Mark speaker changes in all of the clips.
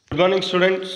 Speaker 1: Good morning, students.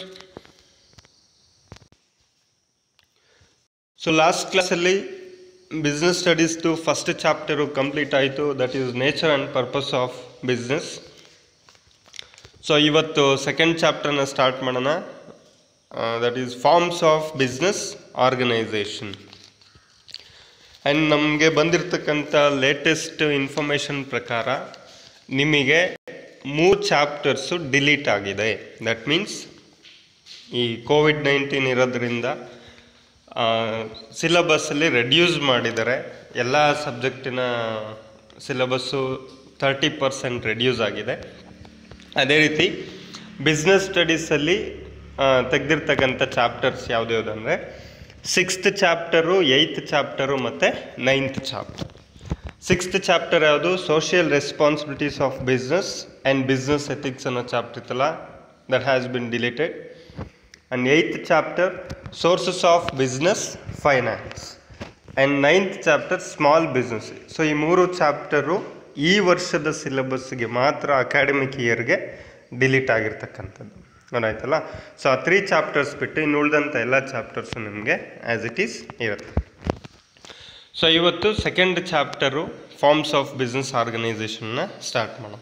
Speaker 1: So last ಕ್ಲಾಸಲ್ಲಿ business ಸ್ಟಡೀಸ್ದು first chapter complete ಆಯಿತು that is nature and purpose of business so ಇವತ್ತು second ಚಾಪ್ಟರ್ನ start ಮಾಡೋಣ that is forms of business organisation and ನಮಗೆ ಬಂದಿರತಕ್ಕಂಥ latest information ಪ್ರಕಾರ ನಿಮಗೆ ಮೂರು ಚಾಪ್ಟರ್ಸು ಡಿಲೀಟ್ ಆಗಿದೆ ದಟ್ ಮೀನ್ಸ್ ಈ ಕೋವಿಡ್ ನೈನ್ಟೀನ್ ಇರೋದ್ರಿಂದ ಸಿಲಬಸ್ಸಲ್ಲಿ ರೆಡ್ಯೂಸ್ ಮಾಡಿದ್ದಾರೆ ಎಲ್ಲ ಸಬ್ಜೆಕ್ಟಿನ ಸಿಲಬಸ್ಸು ತರ್ಟಿ ಪರ್ಸೆಂಟ್ ರೆಡ್ಯೂಸ್ ಆಗಿದೆ ಅದೇ ರೀತಿ ಬಿಸ್ನೆಸ್ ಸ್ಟಡೀಸಲ್ಲಿ ತೆಗೆದಿರ್ತಕ್ಕಂಥ ಚಾಪ್ಟರ್ಸ್ ಯಾವ್ದು ಅಂದರೆ ಸಿಕ್ಸ್ತ್ ಚಾಪ್ಟರು ಏಯ್ತ್ ಚಾಪ್ಟರು ಮತ್ತು ನೈನ್ತ್ ಚಾಪ್ಟರ್ ಸಿಕ್ಸ್ತ್ ಚಾಪ್ಟರ್ ಯಾವುದು social responsibilities of business and business ethics ಅನ್ನೋ ಚಾಪ್ಟರ್ ಇತ್ತಲ್ಲ that has been deleted and eighth chapter sources of business finance and ninth chapter small business so ಈ ಮೂರು chapter ಈ ವರ್ಷದ ಸಿಲೆಬಸ್ಗೆ ಮಾತ್ರ academic ಇಯರ್ಗೆ delete ಆಗಿರ್ತಕ್ಕಂಥದ್ದು ಗೊತ್ತಾಯ್ತಲ್ಲ ಸೊ ಆ ತ್ರೀ ಚಾಪ್ಟರ್ಸ್ ಬಿಟ್ಟು ಇನ್ನು ಉಳಿದಂಥ ಎಲ್ಲ ಚಾಪ್ಟರ್ಸು ನಿಮಗೆ ಆ್ಯಸ್ ಇಟ್ ಈಸ್ ಇರುತ್ತೆ ಸೊ ಇವತ್ತು second chapter forms of business ಆರ್ಗನೈಸೇಷನ್ನ ಸ್ಟಾರ್ಟ್ ಮಾಡೋಣ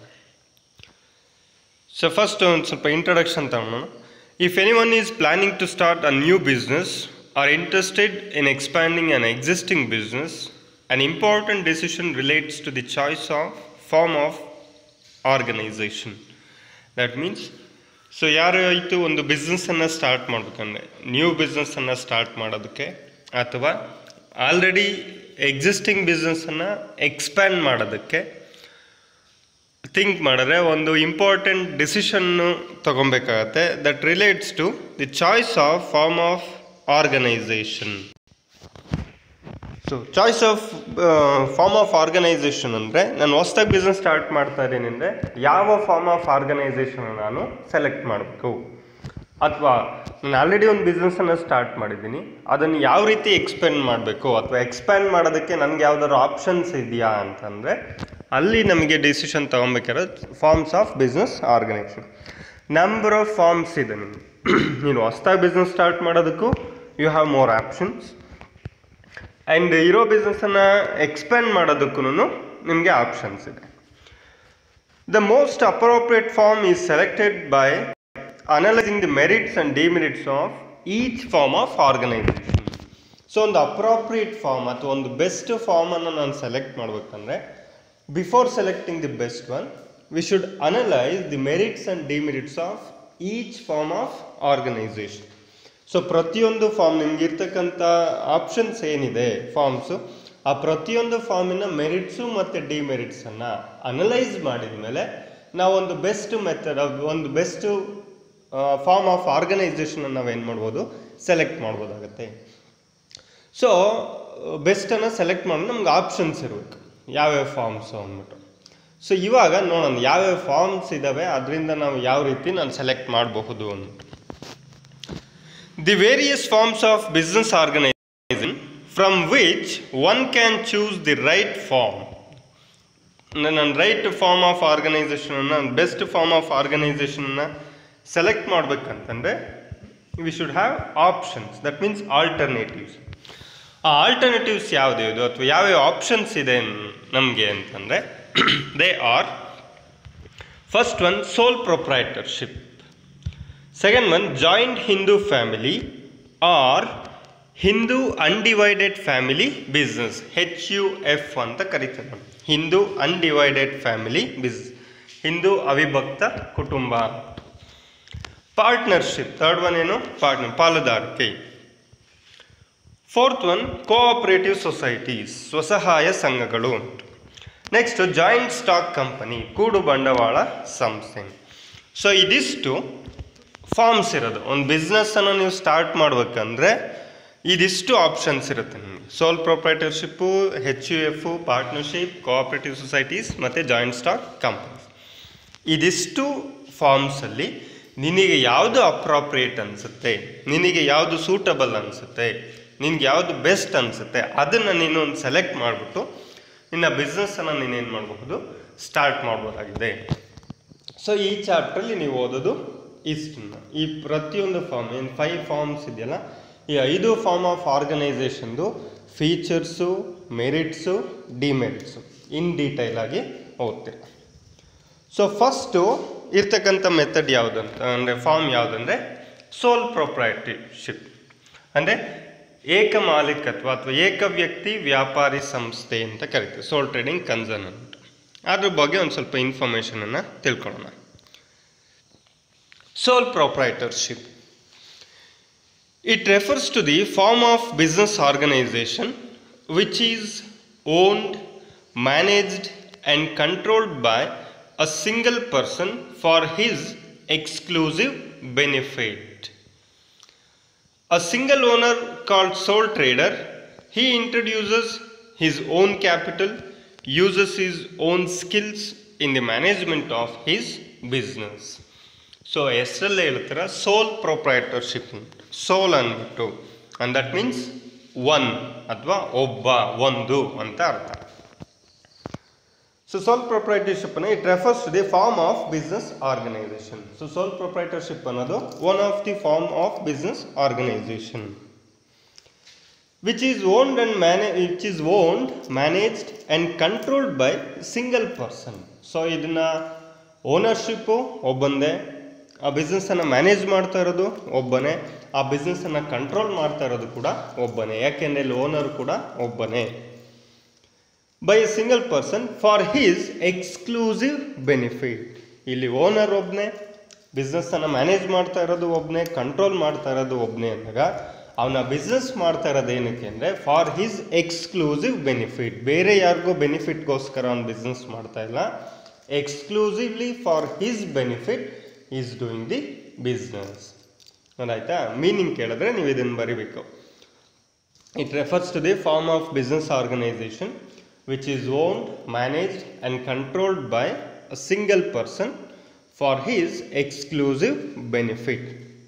Speaker 1: ಸೊ ಫಸ್ಟ್ ಒಂದು ಸ್ವಲ್ಪ ಇಂಟ್ರೊಡಕ್ಷನ್ ತಗೊಳ್ಳೋಣ if anyone is planning to start a new business or interested in expanding an existing business an important decision relates to the choice of form of organisation that means so ಯಾರು ಆಯಿತು ಒಂದು ಬಿಸ್ನೆಸ್ಸನ್ನು start ಮಾಡ್ಬೇಕಂದ್ರೆ new ಬಿಸ್ನೆಸ್ಸನ್ನು start ಮಾಡೋದಕ್ಕೆ ಅಥವಾ already existing ಬಿಸ್ನೆಸ್ಸನ್ನು expand ಮಾಡೋದಕ್ಕೆ ಥಿಂಕ್ ಮಾಡಿದ್ರೆ ಒಂದು ಇಂಪಾರ್ಟೆಂಟ್ ಡಿಸಿಷನ್ನು ತಗೊಬೇಕಾಗತ್ತೆ that relates to the choice of form of organization so choice of form of organization ಅಂದರೆ ನಾನು ಹೊಸ್ದಾಗಿ ಬಿಸ್ನೆಸ್ ಸ್ಟಾರ್ಟ್ ಮಾಡ್ತಾ ಇದ್ದೀನಿ ಅಂದರೆ ಯಾವ ಫಾರ್ಮ್ ಆಫ್ ಆರ್ಗನೈಸೇಷನ್ ನಾನು ಸೆಲೆಕ್ಟ್ ಮಾಡಬೇಕು ಅಥವಾ ನಾನು ಆಲ್ರೆಡಿ ಒಂದು ಬಿಸ್ನೆಸ್ಸನ್ನು ಸ್ಟಾರ್ಟ್ ಮಾಡಿದ್ದೀನಿ ಅದನ್ನು ಯಾವ ರೀತಿ ಎಕ್ಸ್ಪ್ಯಾಂಡ್ ಮಾಡಬೇಕು ಅಥವಾ ಎಕ್ಸ್ಪ್ಯಾಂಡ್ ಮಾಡೋದಕ್ಕೆ ನನಗೆ ಯಾವ್ದಾದ್ರು ಆಪ್ಷನ್ಸ್ ಇದೆಯಾ ಅಂತಂದರೆ ಅಲ್ಲಿ ನಮಗೆ ಡಿಸಿಷನ್ ತೊಗೊಬೇಕಾದ್ರೆ forms of business organization number of forms ಇದೆ ನಿಮಗೆ ನೀನು ಹೊಸ್ದಾಗಿ ಬಿಸ್ನೆಸ್ ಸ್ಟಾರ್ಟ್ ಮಾಡೋದಕ್ಕೂ you have more options and ಇರೋ ಬಿಸ್ನೆಸ್ಸನ್ನು ಎಕ್ಸ್ಪ್ಯಾಂಡ್ ಮಾಡೋದಕ್ಕೂ ನಿಮಗೆ ಆಪ್ಷನ್ಸ್ ಇದೆ the most appropriate form is selected by analysing the merits and demerits of each form of organization so ಒಂದು ಅಪ್ರೋಪ್ರಿಯೇಟ್ ಫಾರ್ಮ್ ಅಥವಾ ಒಂದು ಬೆಸ್ಟ್ ಫಾರ್ಮನ್ನು ನಾನು ಸೆಲೆಕ್ಟ್ ಮಾಡಬೇಕಂದ್ರೆ before selecting the best one we should analyse the merits and demerits of each form of organization so ಪ್ರತಿಯೊಂದು form ನಿಮ್ಗೆ ಇರ್ತಕ್ಕಂಥ options ಏನಿದೆ ಫಾರ್ಮ್ಸು ಆ ಪ್ರತಿಯೊಂದು ಫಾರ್ಮಿನ ಮೆರಿಟ್ಸು ಮತ್ತು ಡಿಮೆರಿಟ್ಸನ್ನು ಅನಲೈಸ್ ಮಾಡಿದ ಮೇಲೆ ನಾವೊಂದು ಬೆಸ್ಟ್ ಮೆಥಡ್ ಒಂದು ಬೆಸ್ಟ್ ಫಾರ್ಮ್ ಆಫ್ ಆರ್ಗನೈಸೇಷನ್ ನಾವೇನು ಮಾಡ್ಬೋದು ಸೆಲೆಕ್ಟ್ ಮಾಡ್ಬೋದಾಗತ್ತೆ ಸೊ ಬೆಸ್ಟನ್ನು ಸೆಲೆಕ್ಟ್ ಮಾಡೋದು ನಮ್ಗೆ ಆಪ್ಷನ್ಸ್ ಇರಬೇಕು ಯಾವ್ಯಾವ ಫಾರ್ಮ್ಸು ಅಂದ್ಬಿಟ್ಟು ಸೊ ಇವಾಗ ನೋಡೋಣ ಯಾವ್ಯಾವ ಫಾರ್ಮ್ಸ್ ಇದ್ದಾವೆ ಅದರಿಂದ ನಾವು ಯಾವ ರೀತಿ ನಾನು ಸೆಲೆಕ್ಟ್ ಮಾಡಬಹುದು ಅಂದ್ಬಿಟ್ಟು the various forms of business organization from which one can choose the right form ನನ್ನ ರೈಟ್ ಫಾರ್ಮ್ ಆಫ್ ಆರ್ಗನೈಸೇಷನನ್ನು ಬೆಸ್ಟ್ ಫಾರ್ಮ್ ಆಫ್ ಆರ್ಗನೈಸೇಷನ್ನ ಸೆಲೆಕ್ಟ್ ಮಾಡಬೇಕಂತಂದರೆ we should have options that means alternatives ಆ ಆಲ್ಟರ್ನೇಟಿವ್ಸ್ ಯಾವುದ್ಯಾವುದು ಅಥವಾ ಯಾವ್ಯಾವ ಆಪ್ಷನ್ಸ್ ಇದೆ ನಮಗೆ ಅಂತಂದರೆ they are first one sole proprietorship second one joint Hindu family or Hindu undivided family business H U F ಅಂತ ಕರಿತಾರೆ ಹಿಂದೂ ಅನ್ಡಿವೈಡೆಡ್ ಫ್ಯಾಮಿಲಿ ಬಿಸ್ ಹಿಂದೂ ಅವಿಭಕ್ತ ಕುಟುಂಬ ಪಾರ್ಟ್ನರ್ಶಿಪ್ ಥರ್ಡ್ ಒನ್ ಏನು ಪಾರ್ಟ್ನರ್ ಪಾಲುದಾರಿಕೆ ಫೋರ್ತ್ ಒನ್ ಕೋಆಪರೇಟಿವ್ ಸೊಸೈಟೀಸ್ ಸ್ವಸಹಾಯ ಸಂಘಗಳು ಉಂಟು ನೆಕ್ಸ್ಟ್ ಜಾಯಿಂಟ್ ಸ್ಟಾಕ್ ಕಂಪನಿ ಕೂಡು ಬಂಡವಾಳ ಸಂಸ್ಥೆ ಸೊ ಇದಿಷ್ಟು ಫಾರ್ಮ್ಸ್ ಇರೋದು ಒಂದು ಬಿಸ್ನೆಸ್ಸನ್ನು ನೀವು ಸ್ಟಾರ್ಟ್ ಮಾಡ್ಬೇಕಂದ್ರೆ ಇದಿಷ್ಟು ಆಪ್ಷನ್ಸ್ ಇರುತ್ತೆ ನಿಮಗೆ sole proprietorship H U F partnership cooperative societies ಮತ್ತು ಜಾಯಿಂಟ್ ಸ್ಟಾಕ್ ಕಂಪನೀಸ್ ಇದಿಷ್ಟು ಫಾರ್ಮ್ಸಲ್ಲಿ ನಿನಗೆ ಯಾವುದು ಅಪ್ರಾಪ್ರಿಯೇಟ್ ಅನಿಸುತ್ತೆ ನಿನಗೆ ಯಾವುದು ಸೂಟಬಲ್ ಅನಿಸುತ್ತೆ ನಿನ್ಗೆ ಯಾವುದು ಬೆಸ್ಟ್ ಅನಿಸುತ್ತೆ ಅದನ್ನು ನೀನು ಒಂದು ಸೆಲೆಕ್ಟ್ ಮಾಡಿಬಿಟ್ಟು ನಿನ್ನ ಬಿಸ್ನೆಸ್ಸನ್ನು ನೀನೇನು ಮಾಡಬಹುದು ಸ್ಟಾರ್ಟ್ ಮಾಡ್ಬೋದಾಗಿದೆ ಸೊ ಈ ಚಾಪ್ಟ್ರಲ್ಲಿ ನೀವು ಓದೋದು ಇಷ್ಟನ್ನ ಈ ಪ್ರತಿಯೊಂದು ಫಾರ್ಮ್ ಏನು ಫೈವ್ ಫಾರ್ಮ್ಸ್ ಇದೆಯಲ್ಲ ಈ ಐದು ಫಾರ್ಮ್ ಆಫ್ ಆರ್ಗನೈಸೇಷನ್ದು features merits demerits in detail ಆಗಿ ಓದ್ತೀರ ಸೊ ಫಸ್ಟು ಇರ್ತಕ್ಕಂಥ ಮೆಥಡ್ ಯಾವುದಂತ ಅಂದರೆ ಫಾರ್ಮ್ ಯಾವುದಂದರೆ ಸೋಲ್ ಪ್ರೊಪ್ರೈಟರ್ಶಿಪ್ ಅಂದರೆ ಏಕಮಾಲಿಕತ್ವ ಅಥವಾ ಏಕ ವ್ಯಕ್ತಿ ವ್ಯಾಪಾರಿ ಸಂಸ್ಥೆ ಅಂತ ಕರಿತೀವಿ ಸೋಲ್ ಟ್ರೇಡಿಂಗ್ ಕನ್ಸರ್ನ್ ಅಂತ ಅದ್ರ ಬಗ್ಗೆ ಒಂದು ಸ್ವಲ್ಪ ಇನ್ಫಾರ್ಮೇಷನನ್ನು ತಿಳ್ಕೊಳ್ಳೋಣ sole proprietorship It refers to the form of business organization which is owned, managed, and controlled by a single person for his exclusive benefit. A single owner called sole trader, he introduces his own capital, uses his own skills in the management of his business. So ಹೆಸರಲ್ಲೇ ಹೇಳ್ತೀರ ಸೋಲ್ proprietorship ಸೋಲ್ ಅಂದ್ಬಿಟ್ಟು and that means one ಅಥವಾ ಒಬ್ಬ ಒಂದು ಅಂತ ಅರ್ಥ so sole proprietorship ಅನ್ನು it refers to the form of business organization so sole proprietorship ಅನ್ನೋದು one of the form of business organization which is owned and managed which is owned managed and controlled by single person so ಇದನ್ನ ownership ಒಬ್ಬಂದೇ ಆ ಬಿಸ್ನೆಸ್ಸನ್ನು manage ಮಾಡ್ತಾ ಇರೋದು ಒಬ್ಬನೇ ಆ ಬಿಸ್ನೆಸ್ಸನ್ನು control ಮಾಡ್ತಾ ಇರೋದು ಕೂಡ ಒಬ್ಬನೇ ಯಾಕೆಂದರೆ ಇಲ್ಲಿ ಓನರ್ ಕೂಡ ಒಬ್ಬನೇ by a single person for his exclusive benefit ಇಲ್ಲಿ ಓನರ್ ಒಬ್ಬನೇ ಬಿಸ್ನೆಸ್ಸನ್ನು ಮ್ಯಾನೇಜ್ ಮಾಡ್ತಾ ಇರೋದು ಒಬ್ಬನೇ ಕಂಟ್ರೋಲ್ ಮಾಡ್ತಾ ಇರೋದು ಒಬ್ಬನೇ ಅಂದಾಗ ಅವನ ಬಿಸ್ನೆಸ್ ಮಾಡ್ತಾ ಇರೋದು ಏನಕ್ಕೆ ಅಂದರೆ ಫಾರ್ ಹಿಸ್ ಎಕ್ಸ್ಕ್ಲೂಸಿವ್ ಬೆನಿಫಿಟ್ ಬೇರೆ ಯಾರಿಗೂ ಬೆನಿಫಿಟ್ಗೋಸ್ಕರ ಅವ್ನು ಬಿಸ್ನೆಸ್ ಮಾಡ್ತಾ ಇಲ್ಲ exclusively for his benefit is doing the business ಆಯ್ತಾ ಮೀನಿಂಗ್ ಕೇಳಿದ್ರೆ ನೀವು ಇದನ್ನು ಬರಿಬೇಕು it refers to the form of business organization which is owned managed and controlled by a single person for his exclusive benefit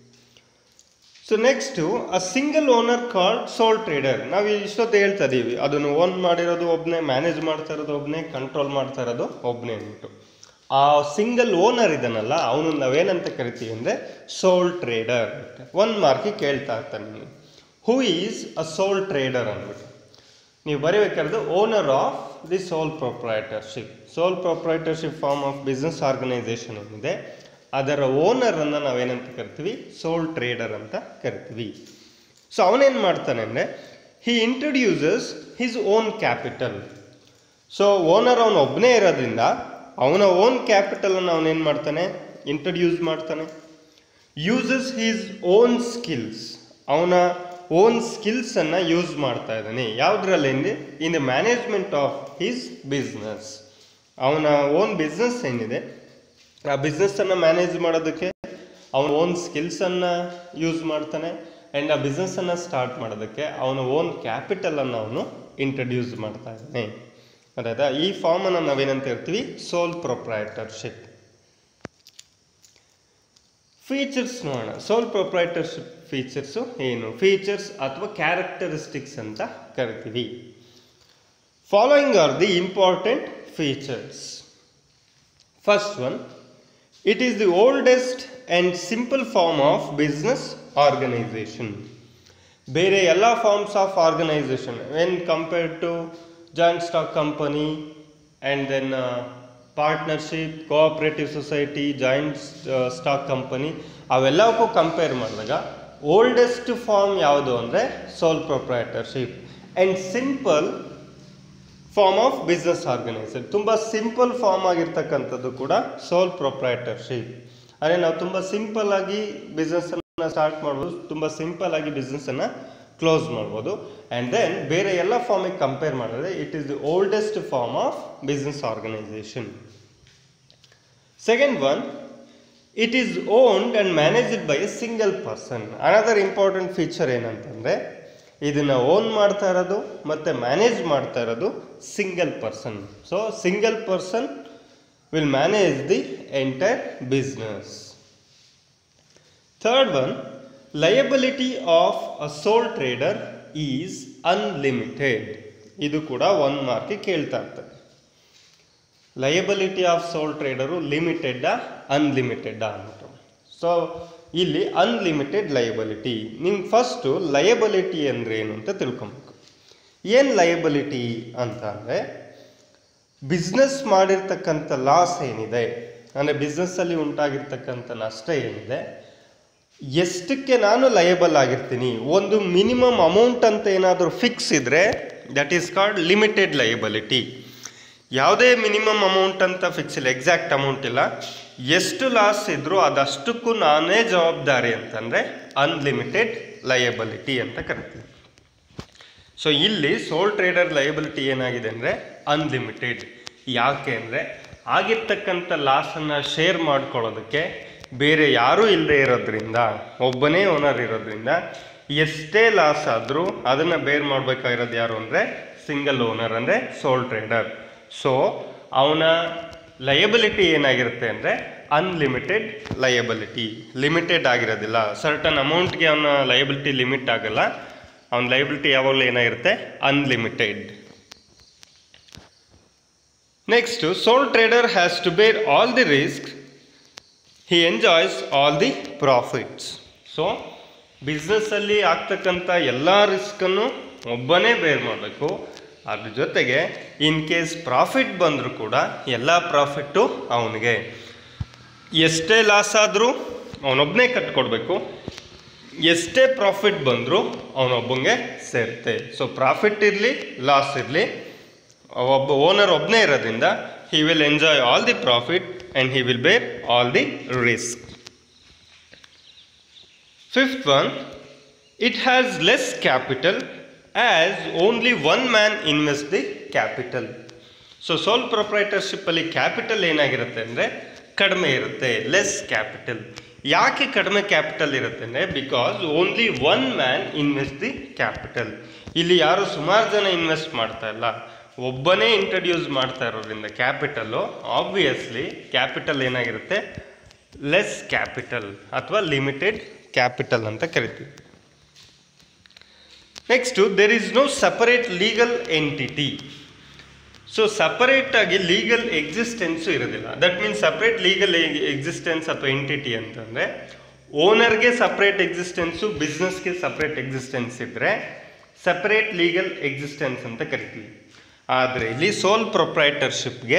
Speaker 1: so next a single owner called sole trader ನಾವು ಇಷ್ಟೊತ್ತು ಹೇಳ್ತಾ ಇದೀವಿ ಅದನ್ನು own ಮಾಡಿರೋದು ಒಬ್ಬನೇ manage ಮಾಡ್ತಾ ಇರೋದು ಒಬ್ಬನೇ ಕಂಟ್ರೋಲ್ ಮಾಡ್ತಾ ಇರೋದು ಒಬ್ಬನೇ ಅಂದ್ಬಿಟ್ಟು ಆ ಸಿಂಗಲ್ ಓನರ್ ಇದನ್ನಲ್ಲ ಅವನು ನಾವೇನಂತ ಕರಿತೀವಿ ಅಂದರೆ ಸೋಲ್ ಟ್ರೇಡರ್ ಒನ್ ಮಾರ್ಕಿ ಕೇಳ್ತಾ ಇರ್ತಾನೆ ನೀವು who is a sole trader ಅಂದ್ಬಿಟ್ಟು ನೀವು ಬರೀಬೇಕಾದ್ರೆ owner of the sole proprietorship sole proprietorship form of business organization ಏನಿದೆ ಅದರ ಓನರನ್ನು ನಾವೇನಂತ ಕರಿತೀವಿ ಸೋಲ್ ಟ್ರೇಡರ್ ಅಂತ ಕರಿತೀವಿ ಸೊ ಅವನೇನು ಮಾಡ್ತಾನೆ ಅಂದರೆ he introduces his own capital so owner ಅವನು ಒಬ್ಬನೇ ಇರೋದ್ರಿಂದ ಅವನ ಓನ್ ಕ್ಯಾಪಿಟಲನ್ನು ಅವನೇನು ಮಾಡ್ತಾನೆ ಇಂಟ್ರಡ್ಯೂಸ್ ಮಾಡ್ತಾನೆ ಯೂಸಸ್ ಹೀಸ್ ಓನ್ ಸ್ಕಿಲ್ಸ್ ಅವನ ಓನ್ ಸ್ಕಿಲ್ಸನ್ನು ಯೂಸ್ ಮಾಡ್ತಾ ಇದ್ದಾನೆ ಯಾವುದ್ರಲ್ಲಿ in the management of his business ಅವನ ಓನ್ ಬಿಸ್ನೆಸ್ ಏನಿದೆ ಆ ಬಿಸ್ನೆಸ್ಸನ್ನು ಮ್ಯಾನೇಜ್ ಮಾಡೋದಕ್ಕೆ ಅವನ ಓನ್ ಸ್ಕಿಲ್ಸನ್ನು ಯೂಸ್ ಮಾಡ್ತಾನೆ ಆ್ಯಂಡ್ ಆ ಬಿಸ್ನೆಸ್ಸನ್ನು ಸ್ಟಾರ್ಟ್ ಮಾಡೋದಕ್ಕೆ ಅವನ ಓನ್ ಕ್ಯಾಪಿಟಲನ್ನು ಅವನು ಇಂಟ್ರಡ್ಯೂಸ್ ಮಾಡ್ತಾ ಇದ್ದಾನೆ ಅದಾಯ್ತಾ ಈ ಫಾರ್ಮನ್ನು ನಾವೇನಂತ ಹೇಳ್ತೀವಿ ಸೋಲ್ ಪ್ರೊಪ್ರೈಟರ್ಶಿಪ್ ಫೀಚರ್ಸ್ ನೋಡೋಣ ಸೋಲ್ ಪ್ರೊಪ್ರೈಟರ್ಶಿಪ್ ಫೀಚರ್ಸು ಏನು ಫೀಚರ್ಸ್ ಅಥವಾ ಕ್ಯಾರೆಕ್ಟರಿಸ್ಟಿಕ್ಸ್ ಅಂತ ಕರಿತೀವಿ following are the important features first one it is the oldest and simple form of business organization ಬೇರೆ ಎಲ್ಲ forms of organization when compared to joint stock company and then partnership cooperative society joint stock company ಅವೆಲ್ಲವಕ್ಕೂ compare ಮಾಡಿದಾಗ oldest form ಯಾವುದು ಅಂದರೆ sole proprietorship and simple form of business organiser ತುಂಬ simple form ಆಗಿರ್ತಕ್ಕಂಥದ್ದು ಕೂಡ ಸೋಲ್ proprietorship ಅಂದರೆ ನಾವು ತುಂಬ ಸಿಂಪಲ್ ಆಗಿ ಬಿಸ್ನೆಸ್ಸನ್ನು ಸ್ಟಾರ್ಟ್ ಮಾಡ್ಬೋದು ತುಂಬ ಸಿಂಪಲ್ ಆಗಿ ಬಿಸ್ನೆಸ್ಸನ್ನು ಕ್ಲೋಸ್ ಮಾಡ್ಬೋದು ಆ್ಯಂಡ್ ದೆನ್ ಬೇರೆ ಎಲ್ಲ ಫಾರ್ಮಿಗೆ ಕಂಪೇರ್ ಮಾಡಿದ್ರೆ it is the oldest form of business organization second one it is owned and managed by a single person another important feature ಏನಂತಂದರೆ ಇದನ್ನು ಓನ್ ಮಾಡ್ತಾ ಇರೋದು ಮತ್ತು ಮ್ಯಾನೇಜ್ ಮಾಡ್ತಾ ಇರೋದು single person so single person will manage the entire business third one liability of a sole trader is unlimited ಇದು ಕೂಡ one ಮಾರ್ಕಿಗೆ ಕೇಳ್ತಾ ಇರ್ತದೆ ಲಯಬಿಲಿಟಿ ಆಫ್ ಸೋಲ್ ಟ್ರೇಡರು ಲಿಮಿಟೆಡ್ಡಾ ಅನ್ಲಿಮಿಟೆಡ್ಡಾ ಅಂದ್ಬಿಟ್ಟು ಸೊ ಇಲ್ಲಿ ಅನ್ಲಿಮಿಟೆಡ್ ಲಯಬಲಿಟಿ ನಿಮ್ಗೆ ಫಸ್ಟು ಲಯಬಲಿಟಿ ಅಂದರೆ ಏನು ಅಂತ ತಿಳ್ಕೊಬೇಕು ಏನು ಲಯಬಲಿಟಿ ಅಂತ ಅಂದರೆ ಬಿಸ್ನೆಸ್ ಮಾಡಿರ್ತಕ್ಕಂಥ ಲಾಸ್ ಏನಿದೆ ಅಂದರೆ ಬಿಸ್ನೆಸ್ಸಲ್ಲಿ ಉಂಟಾಗಿರ್ತಕ್ಕಂಥ ನಷ್ಟ ಏನಿದೆ ಎಷ್ಟಕ್ಕೆ ನಾನು ಲಯಬಲ್ ಆಗಿರ್ತೀನಿ ಒಂದು ಮಿನಿಮಮ್ ಅಮೌಂಟ್ ಅಂತ ಏನಾದರೂ ಫಿಕ್ಸ್ ಇದ್ದರೆ that is called limited liability ಯಾವುದೇ ಮಿನಿಮಮ್ ಅಮೌಂಟ್ ಅಂತ ಫಿಕ್ಸ್ ಇಲ್ಲ ಎಕ್ಸಾಕ್ಟ್ ಅಮೌಂಟ್ ಇಲ್ಲ ಎಷ್ಟು ಲಾಸ್ ಇದ್ರೂ ಅದಷ್ಟಕ್ಕೂ ನಾನೇ ಜವಾಬ್ದಾರಿ ಅಂತಂದರೆ ಅನ್ಲಿಮಿಟೆಡ್ ಲಯಬಲಿಟಿ ಅಂತ ಕರಿತೀವಿ ಸೊ ಇಲ್ಲಿ ಸೋಲ್ ಟ್ರೇಡರ್ ಲಯಬಿಲಿಟಿ ಏನಾಗಿದೆ ಅಂದರೆ ಅನ್ಲಿಮಿಟೆಡ್ ಯಾಕೆ ಅಂದರೆ ಆಗಿರ್ತಕ್ಕಂಥ ಲಾಸನ್ನು ಶೇರ್ ಮಾಡ್ಕೊಳ್ಳೋದಕ್ಕೆ ಬೇರೆ ಯಾರೂ ಇಲ್ಲದೆ ಇರೋದ್ರಿಂದ ಒಬ್ಬನೇ ಓನರ್ ಇರೋದ್ರಿಂದ ಎಷ್ಟೇ ಲಾಸ್ ಆದರೂ ಅದನ್ನು ಬೇರ್ ಮಾಡಬೇಕಾಗಿರೋದು ಯಾರು ಅಂದರೆ ಸಿಂಗಲ್ ಓನರ್ ಅಂದರೆ ಸೋಲ್ ಟ್ರೇಡರ್ ಸೊ ಅವನ ಲಯಬಿಲಿಟಿ ಏನಾಗಿರುತ್ತೆ ಅಂದರೆ ಅನ್ಲಿಮಿಟೆಡ್ ಲಯಬಿಲಿಟಿ ಲಿಮಿಟೆಡ್ ಆಗಿರೋದಿಲ್ಲ ಸರ್ಟನ್ ಅಮೌಂಟ್ಗೆ ಅವನ ಲಯಬಿಲಿಟಿ ಲಿಮಿಟ್ ಆಗಲ್ಲ ಅವನ ಲೈಬಿಲಿಟಿ ಯಾವಾಗಲೂ ಏನಾಗಿರುತ್ತೆ unlimited next sole trader has to bear all the risk he enjoys all the profits so ಬಿಸ್ನೆಸ್ಸಲ್ಲಿ ಆಗ್ತಕ್ಕಂಥ ಎಲ್ಲ ರಿಸ್ಕನ್ನು ಒಬ್ಬನೇ ಬೇರ್ ಮಾಡಬೇಕು ಅದ್ರ ಜೊತೆಗೆ ಇನ್ ಕೇಸ್ ಪ್ರಾಫಿಟ್ ಬಂದರೂ ಕೂಡ ಎಲ್ಲ ಪ್ರಾಫಿಟ್ಟು ಅವನಿಗೆ ಎಷ್ಟೇ ಲಾಸ್ ಆದರೂ ಅವನೊಬ್ಬನೇ ಕಟ್ಕೊಡ್ಬೇಕು ಎಷ್ಟೇ ಪ್ರಾಫಿಟ್ ಬಂದರೂ ಅವನೊಬ್ಬಂಗೆ ಸೇರುತ್ತೆ ಸೊ ಪ್ರಾಫಿಟ್ ಇರಲಿ ಲಾಸ್ ಇರಲಿ ಒಬ್ಬ ಓನರ್ ಒಬ್ಬನೇ ಇರೋದ್ರಿಂದ he will enjoy all the profit and he will bear all the risk fifth one it has less capital as only one man invest the capital so ಸೋಲ್ ಪ್ರೊಪ್ರೈಟರ್ಶಿಪ್ಪಲ್ಲಿ capital ಏನಾಗಿರುತ್ತೆ ಅಂದರೆ ಕಡಿಮೆ ಇರುತ್ತೆ ಲೆಸ್ ಕ್ಯಾಪಿಟಲ್ ಯಾಕೆ ಕಡಿಮೆ capital ಇರುತ್ತೆ ಅಂದರೆ because only one man invest the capital ಇಲ್ಲಿ ಯಾರು ಸುಮಾರು ಜನ ಇನ್ವೆಸ್ಟ್ ಮಾಡ್ತಾ ಇಲ್ಲ ಒಬ್ಬನೇ ಇಂಟ್ರಡ್ಯೂಸ್ ಮಾಡ್ತಾ ಇರೋದ್ರಿಂದ ಕ್ಯಾಪಿಟಲ್ಲು ಆಬ್ವಿಯಸ್ಲಿ ಕ್ಯಾಪಿಟಲ್ ಏನಾಗಿರುತ್ತೆ ಲೆಸ್ ಕ್ಯಾಪಿಟಲ್ ಅಥವಾ ಲಿಮಿಟೆಡ್ ಕ್ಯಾಪಿಟಲ್ ಅಂತ ಕರಿತೀವಿ next there is no separate legal entity so separate ಆಗಿ ಲೀಗಲ್ ಎಕ್ಸಿಸ್ಟೆನ್ಸು ಇರೋದಿಲ್ಲ that means separate legal existence ಅಥವಾ ಎಂಟಿಟಿ ಅಂತಂದರೆ ಓನರ್ಗೆ ಸಪ್ರೇಟ್ ಎಕ್ಸಿಸ್ಟೆನ್ಸು ಬಿಸ್ನೆಸ್ಗೆ ಸಪ್ರೇಟ್ ಎಕ್ಸಿಸ್ಟೆನ್ಸ್ ಇದ್ದರೆ ಸಪ್ರೇಟ್ ಲೀಗಲ್ ಎಕ್ಸಿಸ್ಟೆನ್ಸ್ ಅಂತ ಕರಿತೀವಿ ಆದರೆ ಇಲ್ಲಿ ಸೋಲ್ ಪ್ರೊಪ್ರೈಟರ್ಶಿಪ್ಗೆ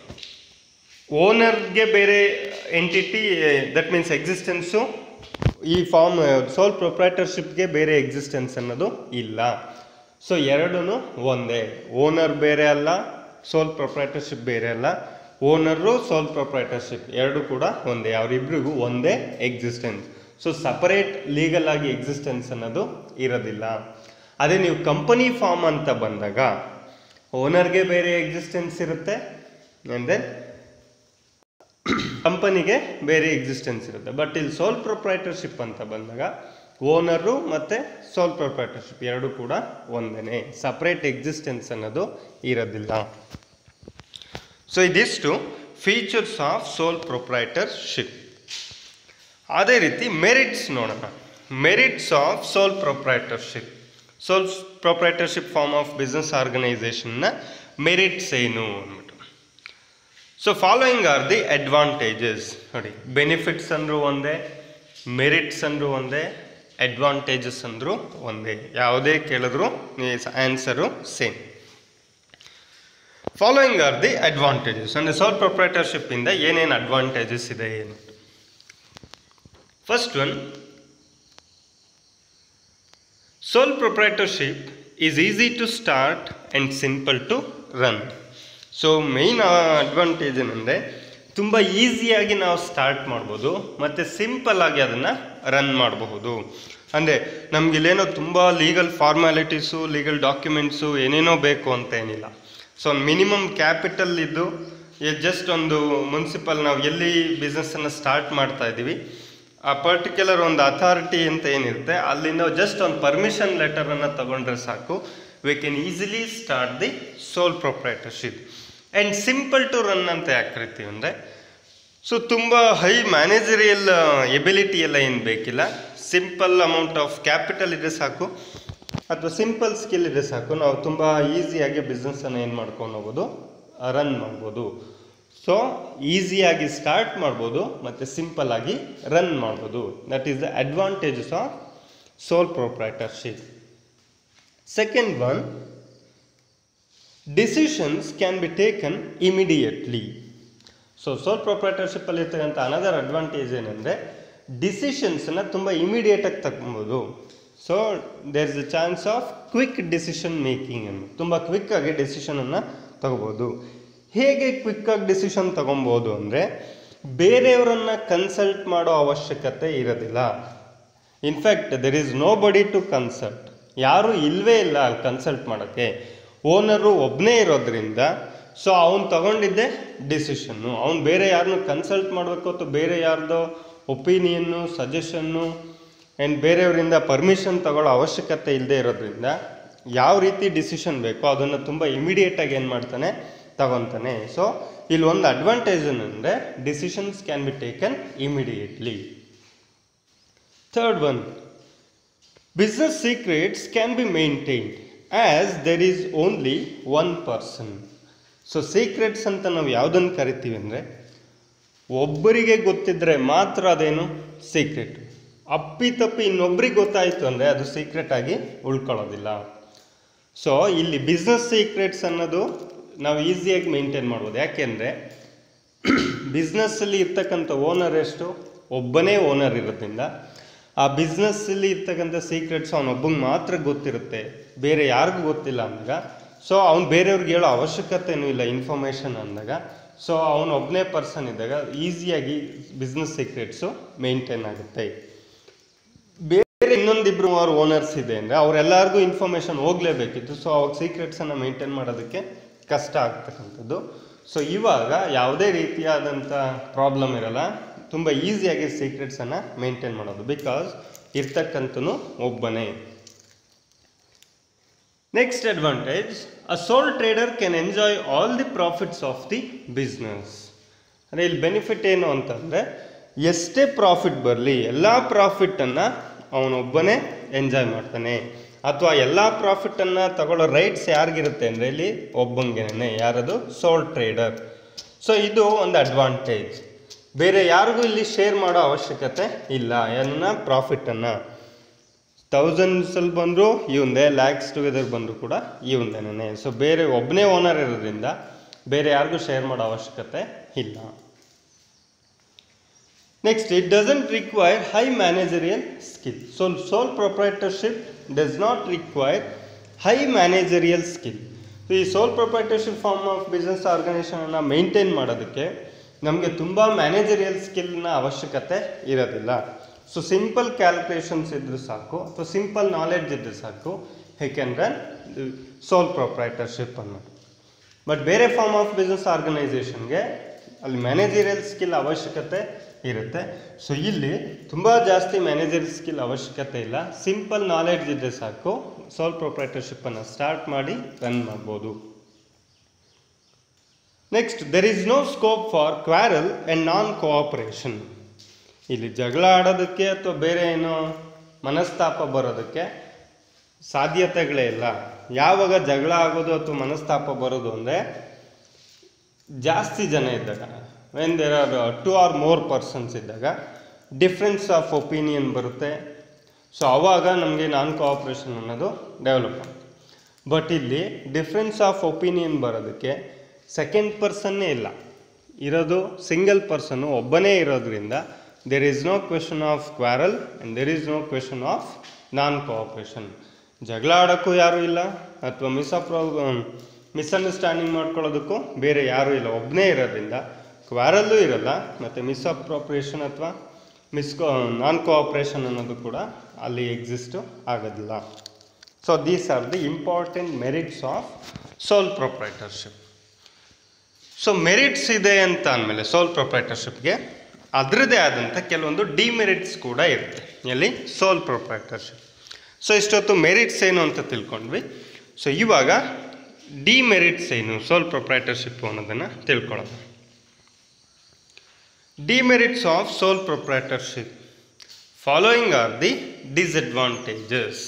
Speaker 1: ಓನರ್ಗೆ ಬೇರೆ ಎಂಟಿಟಿ ದಟ್ ಮೀನ್ಸ್ ಎಕ್ಸಿಸ್ಟೆನ್ಸು ಈ ಫಾರ್ಮ್ ಸೋಲ್ ಪ್ರೊಪ್ರೈಟರ್ಶಿಪ್ಗೆ ಬೇರೆ ಎಕ್ಸಿಸ್ಟೆನ್ಸ್ ಅನ್ನೋದು ಇಲ್ಲ ಸೊ ಎರಡೂ ಒಂದೇ ಓನರ್ ಬೇರೆ ಅಲ್ಲ ಸೋಲ್ ಪ್ರೊಪ್ರೈಟರ್ಶಿಪ್ ಬೇರೆ ಅಲ್ಲ ಓನರು ಸೋಲ್ ಪ್ರೊಪ್ರೈಟರ್ಶಿಪ್ ಎರಡು ಕೂಡ ಒಂದೇ ಅವರಿಬ್ಬರಿಗೂ ಒಂದೇ ಎಕ್ಸಿಸ್ಟೆನ್ಸ್ ಸೊ ಸಪರೇಟ್ ಲೀಗಲ್ ಆಗಿ ಎಕ್ಸಿಸ್ಟೆನ್ಸ್ ಅನ್ನೋದು ಇರೋದಿಲ್ಲ ಅದೇ ನೀವು ಕಂಪನಿ ಫಾರ್ಮ್ ಅಂತ ಬಂದಾಗ ಓನರ್ಗೆ ಬೇರೆ ಎಕ್ಸಿಸ್ಟೆನ್ಸ್ ಇರುತ್ತೆ ಆ್ಯಂಡ್ ದೆನ್ ಕಂಪನಿಗೆ ಬೇರೆ ಎಕ್ಸಿಸ್ಟೆನ್ಸ್ ಇರುತ್ತೆ ಬಟ್ ಇಲ್ಲಿ ಸೋಲ್ ಪ್ರೊಪ್ರೈಟರ್ಶಿಪ್ ಅಂತ ಬಂದಾಗ ಓನರು ಮತ್ತು ಸೋಲ್ ಪ್ರೊಪ್ರೈಟರ್ಶಿಪ್ ಎರಡು ಕೂಡ ಒಂದೇ ಸಪ್ರೇಟ್ ಎಕ್ಸಿಸ್ಟೆನ್ಸ್ ಅನ್ನೋದು ಇರೋದಿಲ್ಲ ಸೊ ಇದಿಷ್ಟು ಫೀಚರ್ಸ್ ಆಫ್ ಸೋಲ್ ಪ್ರೊಪ್ರೈಟರ್ಶಿಪ್ ಅದೇ ರೀತಿ ಮೆರಿಟ್ಸ್ ನೋಡೋಣ merits of sole proprietorship sole proprietorship form of business ಆರ್ಗನೈಸೇಷನ್ನ ಮೆರಿಟ್ಸ್ ಏನು ಅಂದ್ಬಿಟ್ಟು so following are the advantages ನೋಡಿ ಬೆನಿಫಿಟ್ಸ್ ಅಂದರೂ ಒಂದೇ ಮೆರಿಟ್ಸ್ ಅಂದರೂ ಒಂದೇ ಅಡ್ವಾಂಟೇಜಸ್ ಅಂದರೂ ಒಂದೇ ಯಾವುದೇ ಕೇಳಿದ್ರು answer same following are the advantages ಅಂದರೆ ಸೋಲ್ ಪ್ರೊಪ್ರೈಟರ್ಶಿಪ್ಪಿಂದ ಏನೇನು ಅಡ್ವಾಂಟೇಜಸ್ ಇದೆ ಏನು first one sole proprietorship is easy to start and simple to run so main advantage ಏನಂದರೆ ತುಂಬ ಈಸಿಯಾಗಿ ನಾವು ಸ್ಟಾರ್ಟ್ ಮಾಡ್ಬೋದು ಮತ್ತು ಸಿಂಪಲ್ ಆಗಿ ಅದನ್ನು ರನ್ ಮಾಡಬಹುದು ಅಂದರೆ ನಮಗಿಲ್ಲೇನೋ ತುಂಬ ಲೀಗಲ್ ಫಾರ್ಮ್ಯಾಲಿಟೀಸು ಲೀಗಲ್ ಡಾಕ್ಯುಮೆಂಟ್ಸು ಏನೇನೋ ಬೇಕು ಅಂತ ಏನಿಲ್ಲ ಸೊ ಒಂದು ಮಿನಿಮಮ್ ಕ್ಯಾಪಿಟಲ್ ಇದ್ದು ಜಸ್ಟ್ ಒಂದು ಮುನ್ಸಿಪಲ್ ನಾವು ಎಲ್ಲಿ ಬಿಸ್ನೆಸ್ಸನ್ನು ಸ್ಟಾರ್ಟ್ ಮಾಡ್ತಾ ಇದ್ದೀವಿ ಆ ಪರ್ಟಿಕ್ಯುಲರ್ ಒಂದು ಅಥಾರಿಟಿ ಅಂತ ಏನಿರುತ್ತೆ ಅಲ್ಲಿಂದ ಜಸ್ಟ್ ಒಂದು ಪರ್ಮಿಷನ್ ಲೆಟರನ್ನು ತಗೊಂಡ್ರೆ ಸಾಕು we can easily start the sole proprietorship and simple to run ಅಂತ ಯಾಕೆ ಕರಿತೀವಿ ಅಂದರೆ ಸೊ ತುಂಬ ಹೈ ಮ್ಯಾನೇಜರಿಯಲ್ ಎಬಿಲಿಟಿ ಎಲ್ಲ ಏನು ಬೇಕಿಲ್ಲ ಸಿಂಪಲ್ ಅಮೌಂಟ್ ಆಫ್ ಕ್ಯಾಪಿಟಲ್ ಇದೆ ಸಾಕು ಅಥವಾ ಸಿಂಪಲ್ ಸ್ಕಿಲ್ ಇದೆ ಸಾಕು ನಾವು ತುಂಬ ಈಸಿಯಾಗಿ ಬಿಸ್ನೆಸ್ಸನ್ನು ಏನು ಮಾಡ್ಕೊಂಡು ಹೋಗ್ಬೋದು ರನ್ ಮಾಡ್ಬೋದು ಸೊ ಈಸಿಯಾಗಿ ಸ್ಟಾರ್ಟ್ ಮಾಡ್ಬೋದು ಮತ್ತು ಸಿಂಪಲ್ ಆಗಿ ರನ್ ಮಾಡ್ಬೋದು that is the advantages of sole proprietorship second one decisions can be taken immediately so ಸೋಲ್ ಪ್ರೊಪ್ರೈಟರ್ಶಿಪ್ಪಲ್ಲಿ ಇರ್ತಕ್ಕಂಥ ಅನದರ್ ಅಡ್ವಾಂಟೇಜ್ ಏನಂದರೆ ಡಿಸಿಷನ್ಸನ್ನು ತುಂಬ ಇಮಿಡಿಯೇಟಾಗಿ ತಗೊಬೋದು so there is a chance of quick decision making ಅನ್ನು ತುಂಬ ಕ್ವಿಕ್ಕಾಗಿ ಡಿಸಿಷನನ್ನು ತಗೋಬೋದು ಹೇಗೆ ಕ್ವಿಕ್ಕಾಗಿ ಡಿಸಿಷನ್ ತಗೊಬೋದು ಅಂದರೆ ಬೇರೆಯವರನ್ನು ಕನ್ಸಲ್ಟ್ ಮಾಡೋ ಅವಶ್ಯಕತೆ ಇರೋದಿಲ್ಲ in fact there is nobody to consult ಯಾರೂ ಇಲ್ಲವೇ ಇಲ್ಲ ಅಲ್ಲಿ ಕನ್ಸಲ್ಟ್ ಮಾಡೋಕ್ಕೆ ಓನರು ಒಬ್ಬನೇ ಇರೋದ್ರಿಂದ ಸೊ ಅವ್ನು ತಗೊಂಡಿದ್ದೆ ಡಿಸಿಷನ್ನು ಅವ್ನು ಬೇರೆ ಯಾರನ್ನೂ ಕನ್ಸಲ್ಟ್ ಮಾಡಬೇಕು ಅಥವಾ ಬೇರೆ ಯಾರ್ದೋ ಒಪಿನಿಯನ್ನು ಸಜೆಷನ್ನು ಆ್ಯಂಡ್ ಬೇರೆಯವರಿಂದ ಪರ್ಮಿಷನ್ ತಗೊಳ್ಳೋ ಅವಶ್ಯಕತೆ ಇಲ್ಲದೆ ಇರೋದ್ರಿಂದ ಯಾವ ರೀತಿ ಡಿಸಿಷನ್ ಬೇಕೋ ಅದನ್ನು ತುಂಬ ಇಮಿಡಿಯೇಟಾಗಿ ಏನು ಮಾಡ್ತಾನೆ ತಗೊತಾನೆ ಸೊ ಇಲ್ಲಿ ಒಂದು ಅಡ್ವಾಂಟೇಜ್ ಏನಂದರೆ decisions can be taken immediately Third one, business secrets can be maintained as there is only one person. So secrets ಅಂತ ನಾವು ಯಾವುದನ್ನು ಕರಿತೀವಿ ಅಂದರೆ ಒಬ್ಬರಿಗೆ ಗೊತ್ತಿದ್ದರೆ ಮಾತ್ರ ಅದೇನು ಸೀಕ್ರೆಟ್ ಅಪ್ಪಿ ತಪ್ಪಿ ಇನ್ನೊಬ್ರಿಗೆ ಗೊತ್ತಾಯಿತು ಅಂದರೆ ಅದು ಸೀಕ್ರೆಟ್ ಆಗಿ ಉಳ್ಕೊಳ್ಳೋದಿಲ್ಲ ಸೊ ಇಲ್ಲಿ ಬಿಸ್ನೆಸ್ ಸೀಕ್ರೆಟ್ಸ್ ಅನ್ನೋದು ನಾವು ಈಸಿಯಾಗಿ ಮೇಂಟೈನ್ ಮಾಡ್ಬೋದು ಯಾಕೆಂದರೆ ಬಿಸ್ನೆಸ್ಸಲ್ಲಿ ಇರ್ತಕ್ಕಂಥ ಓನರ್ ಎಷ್ಟು ಒಬ್ಬನೇ ಓನರ್ ಇರೋದ್ರಿಂದ ಆ ಬಿಸ್ನೆಸ್ಸಲ್ಲಿ ಇರ್ತಕ್ಕಂಥ ಸೀಕ್ರೆಟ್ಸ್ ಅವನೊಬ್ಬಂಗೆ ಮಾತ್ರ ಗೊತ್ತಿರುತ್ತೆ ಬೇರೆ ಯಾರಿಗೂ ಗೊತ್ತಿಲ್ಲ ಅಂದಾಗ ಸೊ ಅವ್ನು ಬೇರೆಯವ್ರಿಗೆ ಹೇಳೋ ಅವಶ್ಯಕತೆನೂ ಇಲ್ಲ ಇನ್ಫಾರ್ಮೇಷನ್ ಅಂದಾಗ ಸೊ ಅವನು ಒಬ್ಬನೇ ಪರ್ಸನ್ ಇದ್ದಾಗ ಈಸಿಯಾಗಿ ಬಿಸ್ನೆಸ್ ಸೀಕ್ರೆಟ್ಸು ಮೇಂಟೈನ್ ಆಗುತ್ತೆ ಬೇರೆ ಇನ್ನೊಂದಿಬ್ರು ಅವ್ರ ಓನರ್ಸ್ ಇದೆ ಅಂದರೆ ಅವರೆಲ್ಲರಿಗೂ ಇನ್ಫಾರ್ಮೇಷನ್ ಹೋಗಲೇಬೇಕಿತ್ತು ಸೊ ಅವಾಗ ಸೀಕ್ರೆಟ್ಸನ್ನು ಮೇಂಟೈನ್ ಮಾಡೋದಕ್ಕೆ ಕಷ್ಟ ಆಗ್ತಕ್ಕಂಥದ್ದು ಸೊ ಇವಾಗ ಯಾವುದೇ ರೀತಿಯಾದಂಥ ಪ್ರಾಬ್ಲಮ್ ಇರಲ್ಲ ತುಂಬ ಈಸಿಯಾಗಿ ಸೀಕ್ರೆಟ್ಸನ್ನು ಮೇಂಟೈನ್ ಮಾಡೋದು ಬಿಕಾಸ್ ಇರ್ತಕ್ಕಂಥನು ಒಬ್ಬನೇ next advantage a sole trader can enjoy all the profits of the business ಅಂದರೆ ಇಲ್ಲಿ ಬೆನಿಫಿಟ್ ಏನು ಅಂತಂದರೆ ಎಷ್ಟೇ ಪ್ರಾಫಿಟ್ ಬರಲಿ ಎಲ್ಲ ಪ್ರಾಫಿಟನ್ನು ಅವನೊಬ್ಬನೇ ಎಂಜಾಯ್ ಮಾಡ್ತಾನೆ ಅಥವಾ ಎಲ್ಲ ಪ್ರಾಫಿಟನ್ನು ತಗೊಳ್ಳೋ ರೈಟ್ಸ್ ಯಾರಿಗಿರುತ್ತೆ ಅಂದರೆ ಇಲ್ಲಿ ಒಬ್ಬಂಗೆನೇ ಯಾರದು ಸೋಲ್ ಟ್ರೇಡರ್ ಸೊ ಇದು ಒಂದು ಅಡ್ವಾಂಟೇಜ್ ಬೇರೆ ಯಾರಿಗೂ ಇಲ್ಲಿ ಶೇರ್ ಮಾಡೋ ಅವಶ್ಯಕತೆ ಇಲ್ಲ ಏನ ಪ್ರಾಫಿಟನ್ನು ತೌಸಂಡ್ಸಲ್ಲಿ ಬಂದರೂ ಇವಂದೇ ಲ್ಯಾಕ್ಸ್ ಟುಗೆದರ್ ಬಂದರೂ ಕೂಡ ಇವಂದೇನೆ ಸೊ ಬೇರೆ ಒಬ್ಬನೇ ಓನರ್ ಇರೋದ್ರಿಂದ ಬೇರೆ ಯಾರಿಗೂ ಶೇರ್ ಮಾಡೋ ಅವಶ್ಯಕತೆ ಇಲ್ಲ next it doesn't require high managerial skill so sole proprietorship does not require high managerial skill ಈ sole proprietorship form of business ಆರ್ಗನೈಸೇಷನನ್ನು ಮೇಂಟೈನ್ ಮಾಡೋದಕ್ಕೆ ನಮಗೆ ತುಂಬ ಮ್ಯಾನೇಜರಿಯಲ್ ಸ್ಕಿಲ್ನ ಅವಶ್ಯಕತೆ ಇರೋದಿಲ್ಲ ಸೊ ಸಿಂಪಲ್ ಕ್ಯಾಲ್ಕುಲೇಷನ್ಸ್ ಇದ್ದರೆ ಸಾಕು ಅಥವಾ ಸಿಂಪಲ್ ನಾಲೆಡ್ಜ್ ಇದ್ದರೆ ಸಾಕು he can run sole proprietorship ಅನ್ನು ಬಟ್ ಬೇರೆ ಫಾರ್ಮ್ ಆಫ್ ಬಿಸ್ನೆಸ್ ಆರ್ಗನೈಸೇಷನ್ಗೆ ಅಲ್ಲಿ ಮ್ಯಾನೇಜರಿಯಲ್ ಸ್ಕಿಲ್ ಅವಶ್ಯಕತೆ ಇರುತ್ತೆ ಸೊ ಇಲ್ಲಿ ತುಂಬ ಜಾಸ್ತಿ ಮ್ಯಾನೇಜರ್ ಸ್ಕಿಲ್ ಅವಶ್ಯಕತೆ ಇಲ್ಲ ಸಿಂಪಲ್ ನಾಲೆಡ್ಜ್ ಇದ್ದರೆ ಸಾಕು ಸೋಲ್ ಪ್ರೊಪ್ರೈಟರ್ಶಿಪ್ಪನ್ನು ಸ್ಟಾರ್ಟ್ ಮಾಡಿ ರನ್ ಮಾಡ್ಬೋದು next there is no scope for quarrel and non cooperation ಇಲ್ಲಿ ಜಗಳ ಆಡೋದಕ್ಕೆ ಅಥವಾ ಬೇರೆ ಏನೋ ಮನಸ್ತಾಪ ಬರೋದಕ್ಕೆ ಸಾಧ್ಯತೆಗಳೇ ಇಲ್ಲ ಯಾವಾಗ ಜಗಳ ಆಗೋದು ಅಥವಾ ಮನಸ್ತಾಪ ಬರೋದು ಅಂದರೆ ಜಾಸ್ತಿ ಜನ ಇದ್ದಾಗ when there are two or more persons ಇದ್ದಾಗ ಡಿಫ್ರೆನ್ಸ್ ಆಫ್ ಒಪಿನಿಯನ್ ಬರುತ್ತೆ ಸೊ ಆವಾಗ ನಮಗೆ ನಾನ್ ಕೋಆಪ್ರೇಷನ್ ಅನ್ನೋದು ಡೆವಲಪ್ ಆಗುತ್ತೆ ಬಟ್ ಇಲ್ಲಿ ಡಿಫ್ರೆನ್ಸ್ ಆಫ್ ಒಪಿನಿಯನ್ ಬರೋದಕ್ಕೆ ಸೆಕೆಂಡ್ ಪರ್ಸನ್ನೇ ಇಲ್ಲ ಇರೋದು ಸಿಂಗಲ್ ಪರ್ಸನ್ನು ಒಬ್ಬನೇ ಇರೋದ್ರಿಂದ there is no question of quarrel and there is no question of non cooperation ಜಗಳ ಆಡೋಕ್ಕೂ ಯಾರೂ ಇಲ್ಲ ಅಥವಾ ಮಿಸ್ಅಪ್ರೋ ಮಿಸ್ಅಂಡರ್ಸ್ಟ್ಯಾಂಡಿಂಗ್ ಮಾಡ್ಕೊಳ್ಳೋದಕ್ಕೂ ಬೇರೆ ಯಾರೂ ಇಲ್ಲ ಒಬ್ಬನೇ ಇರೋದ್ರಿಂದ ಕ್ವಾರಲ್ಲೂ ಇರಲ್ಲ ಮತ್ತು ಮಿಸ್ಅಪ್ರೋಪ್ರಿಯೇಷನ್ ಅಥವಾ ಮಿಸ್ಕೋ ನಾನ್ ಕೋಆಪ್ರೇಷನ್ ಅನ್ನೋದು ಕೂಡ ಅಲ್ಲಿ ಎಕ್ಸಿಸ್ಟು ಆಗೋದಿಲ್ಲ so these are the important merits of sole proprietorship so merits ಇದೆ ಅಂತ ಅಂದಮೇಲೆ ಸೋಲ್ ಪ್ರೊಪ್ರೈಟರ್ಶಿಪ್ಗೆ ಅದರದೇ ಆದಂಥ ಕೆಲವೊಂದು ಡಿಮೆರಿಟ್ಸ್ ಕೂಡ ಇರುತ್ತೆ ಎಲ್ಲಿ ಸೋಲ್ ಪ್ರೊಪ್ರೈಟರ್ಶಿಪ್ ಸೊ ಇಷ್ಟೊತ್ತು ಮೆರಿಟ್ಸ್ ಏನು ಅಂತ ತಿಳ್ಕೊಂಡ್ವಿ ಸೊ ಇವಾಗ ಡಿಮೆರಿಟ್ಸ್ ಏನು ಸೋಲ್ ಪ್ರೊಪ್ರೈಟರ್ಶಿಪ್ ಅನ್ನೋದನ್ನು ತಿಳ್ಕೊಳ್ಳೋಣ demerits of sole proprietorship following are the disadvantages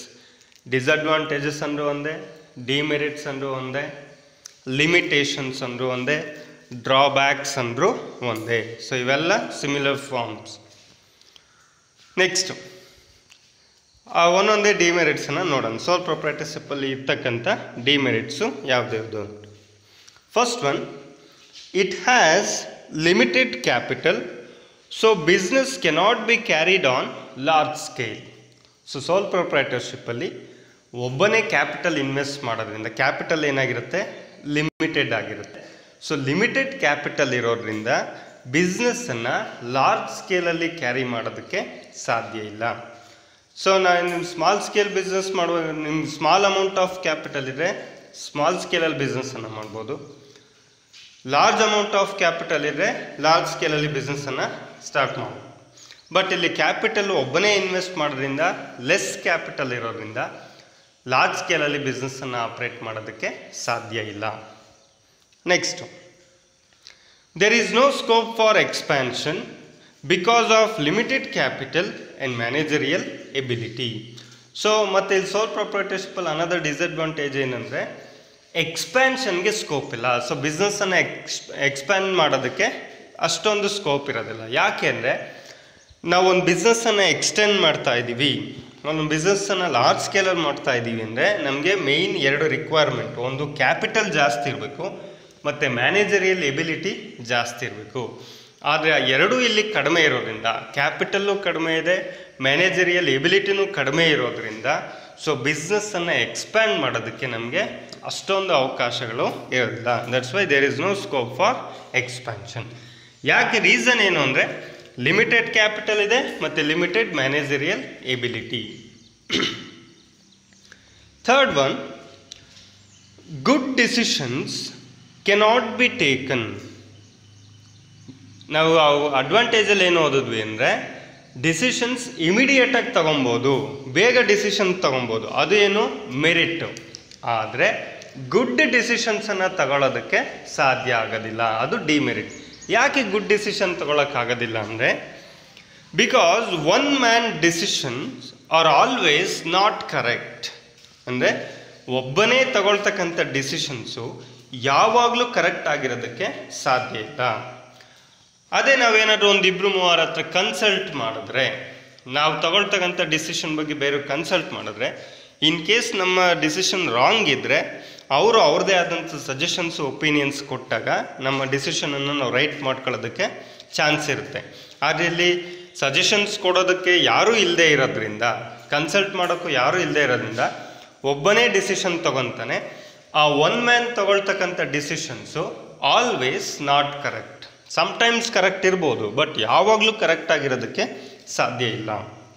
Speaker 1: disadvantages ಅಂದರೂ ಒಂದೇ ಡಿಮೆರಿಟ್ಸ್ ಅಂದರೂ ಒಂದೇ ಲಿಮಿಟೇಷನ್ಸ್ ಅಂದರೂ ಒಂದೇ ಡ್ರಾಬ್ಯಾಕ್ಸ್ ಅಂದರೂ ಒಂದೇ ಸೊ ಇವೆಲ್ಲ ಸಿಮಿಲರ್ ಫಾರ್ಮ್ಸ್ ನೆಕ್ಸ್ಟು ಒಂದೊಂದೇ ಡಿಮೆರಿಟ್ಸನ್ನು ನೋಡೋಣ ಸೋಲ್ ಪ್ರೊಪ್ರೈಟರ್ಶಿಪ್ಪಲ್ಲಿ ಇರ್ತಕ್ಕಂಥ ಡಿಮೆರಿಟ್ಸು ಯಾವ್ದ್ಯಾವುದು ಅಂತ first one it has limited capital so business cannot be carried on large scale so ಸೋಲ್ ಪ್ರೊಪ್ರೈಟರ್ಶಿಪ್ಪಲ್ಲಿ ಒಬ್ಬನೇ ಕ್ಯಾಪಿಟಲ್ ಇನ್ವೆಸ್ಟ್ ಮಾಡೋದ್ರಿಂದ ಕ್ಯಾಪಿಟಲ್ ಏನಾಗಿರುತ್ತೆ ಲಿಮಿಟೆಡ್ ಆಗಿರುತ್ತೆ ಸೊ ಲಿಮಿಟೆಡ್ ಕ್ಯಾಪಿಟಲ್ ಇರೋದ್ರಿಂದ ಬಿಸ್ನೆಸ್ಸನ್ನು ಲಾರ್ಜ್ ಸ್ಕೇಲಲ್ಲಿ ಕ್ಯಾರಿ ಮಾಡೋದಕ್ಕೆ ಸಾಧ್ಯ ಇಲ್ಲ ಸೊ ನಾನು ನಿಮ್ಮ ಸ್ಮಾಲ್ ಸ್ಕೇಲ್ ಬಿಸ್ನೆಸ್ ಮಾಡುವಾಗ ನಿಮ್ಮ ಸ್ಮಾಲ್ ಅಮೌಂಟ್ ಆಫ್ ಕ್ಯಾಪಿಟಲ್ ಇದ್ದರೆ ಸ್ಮಾಲ್ ಸ್ಕೇಲಲ್ಲಿ ಬಿಸ್ನೆಸ್ಸನ್ನು ಮಾಡ್ಬೋದು ಲಾರ್ಜ್ ಅಮೌಂಟ್ ಆಫ್ ಕ್ಯಾಪಿಟಲ್ ಇದ್ದರೆ ಲಾರ್ಜ್ ಸ್ಕೇಲಲ್ಲಿ ಬಿಸ್ನೆಸ್ಸನ್ನು ಸ್ಟಾರ್ಟ್ ಮಾಡ್ಬೋದು ಬಟ್ ಇಲ್ಲಿ ಕ್ಯಾಪಿಟಲ್ ಒಬ್ಬನೇ ಇನ್ವೆಸ್ಟ್ ಮಾಡೋದ್ರಿಂದ ಲೆಸ್ ಕ್ಯಾಪಿಟಲ್ ಇರೋದ್ರಿಂದ ಲಾರ್ಜ್ ಸ್ಕೇಲಲ್ಲಿ ಬಿಸ್ನೆಸ್ಸನ್ನು ಆಪ್ರೇಟ್ ಮಾಡೋದಕ್ಕೆ ಸಾಧ್ಯ ಇಲ್ಲ next there is no scope for expansion because of limited capital and managerial ability so ಮತ್ತು ಇಲ್ಲಿ ಸೋಲ್ ಪ್ರೊಪ್ರೈಟರ್ಶಿಪ್ಪಲ್ಲಿ ಅನದರ್ ಡಿಸಡ್ವಾಂಟೇಜ್ ಏನಂದರೆ ಎಕ್ಸ್ಪ್ಯಾನ್ಷನ್ಗೆ ಸ್ಕೋಪ್ ಇಲ್ಲ ಸೊ ಬಿಸ್ನೆಸ್ಸನ್ನು ಎಕ್ಸ್ ಎಕ್ಸ್ಪ್ಯಾನ್ ಮಾಡೋದಕ್ಕೆ ಅಷ್ಟೊಂದು ಸ್ಕೋಪ್ ಇರೋದಿಲ್ಲ ಯಾಕೆ ಅಂದರೆ ನಾವು ಒಂದು ಬಿಸ್ನೆಸ್ಸನ್ನು ಎಕ್ಸ್ಟೆಂಡ್ ಮಾಡ್ತಾ ಇದ್ದೀವಿ ಒಂದು ಬಿಸ್ನೆಸ್ಸನ್ನು ಲಾರ್ಜ್ ಸ್ಕೇಲಲ್ಲಿ ಮಾಡ್ತಾ ಇದ್ದೀವಿ ಅಂದರೆ ನಮಗೆ ಮೇಯ್ನ್ ಎರಡು ರಿಕ್ವೈರ್ಮೆಂಟ್ ಒಂದು ಕ್ಯಾಪಿಟಲ್ ಜಾಸ್ತಿ ಇರಬೇಕು ಮತ್ತು ಮ್ಯಾನೇಜರಿಯಲ್ ಎಬಿಲಿಟಿ ಜಾಸ್ತಿ ಇರಬೇಕು ಆದರೆ ಆ ಎರಡೂ ಇಲ್ಲಿ ಕಡಿಮೆ ಇರೋದ್ರಿಂದ ಕ್ಯಾಪಿಟಲ್ಲು ಕಡಿಮೆ ಇದೆ ಮ್ಯಾನೇಜರಿಯಲ್ ಎಬಿಲಿಟಿನೂ ಕಡಿಮೆ ಇರೋದ್ರಿಂದ ಸೊ ಬಿಸ್ನೆಸ್ಸನ್ನು ಎಕ್ಸ್ಪ್ಯಾಂಡ್ ಮಾಡೋದಕ್ಕೆ ನಮಗೆ ಅಷ್ಟೊಂದು ಅವಕಾಶಗಳು ಇರೋದಿಲ್ಲ that's why there is no scope for expansion ಯಾಕೆ ರೀಸನ್ ಏನು ಅಂದರೆ ಲಿಮಿಟೆಡ್ ಕ್ಯಾಪಿಟಲ್ ಇದೆ ಮತ್ತು limited managerial ability third one good decisions cannot be taken ನಾವು ಅಡ್ವಾಂಟೇಜಲ್ಲಿ ಏನು ಓದಿದ್ವಿ ಅಂದರೆ ಡಿಸಿಷನ್ಸ್ ಇಮಿಡಿಯೇಟಾಗಿ ತಗೊಬೋದು ಬೇಗ ಡಿಸಿಷನ್ ತಗೊಬೋದು ಅದು ಏನು ಮೆರಿಟ್ ಆದರೆ ಗುಡ್ ಡಿಸಿಷನ್ಸನ್ನು ತಗೊಳ್ಳೋದಕ್ಕೆ ಸಾಧ್ಯ ಆಗೋದಿಲ್ಲ ಅದು ಡಿಮೆರಿಟ್ ಯಾಕೆ ಗುಡ್ ಡಿಸಿಷನ್ ತಗೊಳಕ್ಕಾಗೋದಿಲ್ಲ ಅಂದರೆ because one man decisions are always not correct ಅಂದರೆ ಒಬ್ಬನೇ ತಗೊಳ್ತಕ್ಕಂಥ ಡಿಸಿಷನ್ಸು ಯಾವಾಗಲೂ ಕರೆಕ್ಟ್ ಆಗಿರೋದಕ್ಕೆ ಸಾಧ್ಯ ಇಲ್ಲ ಅದೇ ನಾವೇನಾದರೂ ಒಂದು ಇಬ್ಬರು ಮೂವರ ಹತ್ರ ಕನ್ಸಲ್ಟ್ ಮಾಡಿದ್ರೆ ನಾವು ತಗೊಳ್ತಕ್ಕಂಥ ಡಿಸಿಷನ್ ಬಗ್ಗೆ ಬೇರೆ ಕನ್ಸಲ್ಟ್ ಮಾಡಿದ್ರೆ ಇನ್ ಕೇಸ್ ನಮ್ಮ ಡಿಸಿಷನ್ ರಾಂಗ್ ಇದ್ದರೆ ಅವರು ಅವ್ರದ್ದೇ ಆದಂಥ ಸಜೆಷನ್ಸ್ ಒಪಿನಿಯನ್ಸ್ ಕೊಟ್ಟಾಗ ನಮ್ಮ ಡಿಸಿಷನನ್ನು ನಾವು ರೈಟ್ ಮಾಡ್ಕೊಳ್ಳೋದಕ್ಕೆ ಚಾನ್ಸ್ ಇರುತ್ತೆ ಆದರೆ ಇಲ್ಲಿ ಸಜೆಷನ್ಸ್ ಕೊಡೋದಕ್ಕೆ ಯಾರೂ ಇಲ್ಲದೆ ಇರೋದ್ರಿಂದ ಕನ್ಸಲ್ಟ್ ಮಾಡೋಕ್ಕೂ ಯಾರೂ ಇಲ್ಲದೆ ಇರೋದ್ರಿಂದ ಒಬ್ಬನೇ ಡಿಸಿಷನ್ ತಗೊತಾನೆ ಆ ಒನ್ ಮ್ಯಾನ್ ತಗೊಳ್ತಕ್ಕಂಥ decisions always not correct sometimes correct ಇರ್ಬೋದು ಬಟ್ ಯಾವಾಗಲೂ ಕರೆಕ್ಟ್ ಆಗಿರೋದಕ್ಕೆ ಸಾಧ್ಯ ಇಲ್ಲ